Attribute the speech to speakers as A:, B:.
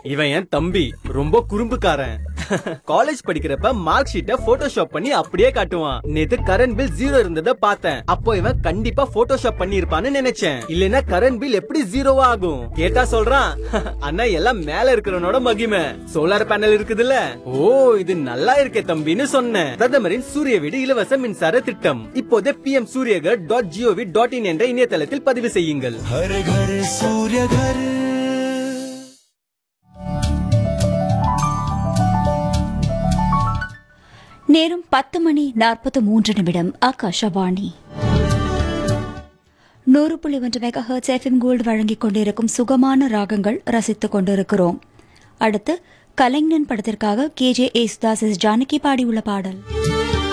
A: இவன் என் தம்பி ரொம்ப குறும்புக்காரன் காலேஜ் படிக்கிறப்ப மார்க் ஷீட்டை போட்டோஷாப் பண்ணி அப்படியே காட்டுவான் நேத்து கரண்ட் பில் ஜீரோ இருந்ததை பார்த்தேன் அப்போ இவன் கண்டிப்பா போட்டோஷாப் பண்ணி இருப்பான்னு நினைச்சேன் இல்லனா கரண்ட் பில் எப்படி ஜீரோவா ஆகும் கேட்டா சொல்றான் அண்ணா எல்லாம் மேல இருக்கிறவனோட மகிமை சோலார் பேனல் இருக்குதுல்ல ஓ இது நல்லா இருக்கே தம்பின்னு சொன்னேன் பிரதமரின் சூரிய வீடு இலவச மின்சார திட்டம் இப்போதே P M Suryaghar dot GOV dot in என்ற இணையதளத்தில் பதிவு செய்யுங்கள்
B: हर घर सूर्य घर
C: நேரம் பத்து மணி நாற்பத்து மூன்று நிமிடம் ஆகாஷவாணி நூறு புள்ளி ஒன்று மெகா ஹர்ட்ஸ் எஃப்எம் கோல்டு வழங்கிக் கொண்டிருக்கும் சுகமான ராகங்கள் ரசித்துக் கொண்டிருக்கிறோம் அடுத்து கலைஞன் படத்திற்காக K J Yesudas S Janaki பாடியுள்ள பாடல்